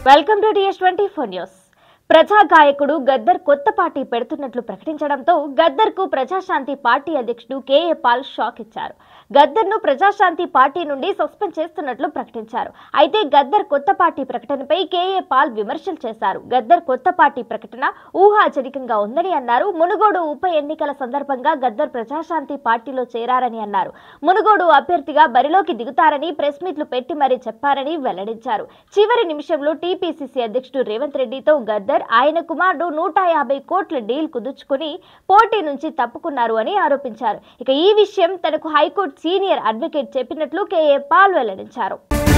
welcome to TS twenty four news ప్రజా గాయకుడు గద్దర్ కొత్త పార్టీ పెడుతున్నట్లు ప్రకటించడంతో గద్దర్ కు ప్రజాశాంతి పార్టీ అధ్యక్షుడు కేఏ పాల్ షాక్ ఇచ్చారు గద్దర్ ను ప్రజాశాంతి పార్టీ నుండి సస్పెండ్ చేస్తున్నట్లు ప్రకటించారు అయితే గద్దర్ కొత్త పార్టీ ప్రకటనపై కేఏ పాల్ విమర్శలు చేశారు గద్దర్ కొత్త పార్టీ ప్రకటన ఊహాజనికంగా ఉందని అన్నారు మునుగోడు ఉప ఎన్నికల సందర్భంగా గద్దర్ ప్రజాశాంతి పార్టీలో చేరారని అన్నారు మునుగోడు అభ్యర్థిగా బరిలోకి దిగుతారని ప్రెస్ మీట్లు పెట్టి మరీ చెప్పారని వెల్లడించారు చివరి నిమిషంలో టీపీసీసీ అధ్యక్షుడు రేవంత్ రెడ్డితో గద్దర్ ఆయన కుమారుడు నూట యాభై కోట్ల డీల్ కుదుర్చుకుని పోటీ నుంచి తప్పుకున్నారు అని ఆరోపించారు ఇక ఈ విషయం తనకు హైకోర్టు సీనియర్ అడ్వకేట్ చెప్పినట్లు కేఏ పాల్ వెల్లడించారు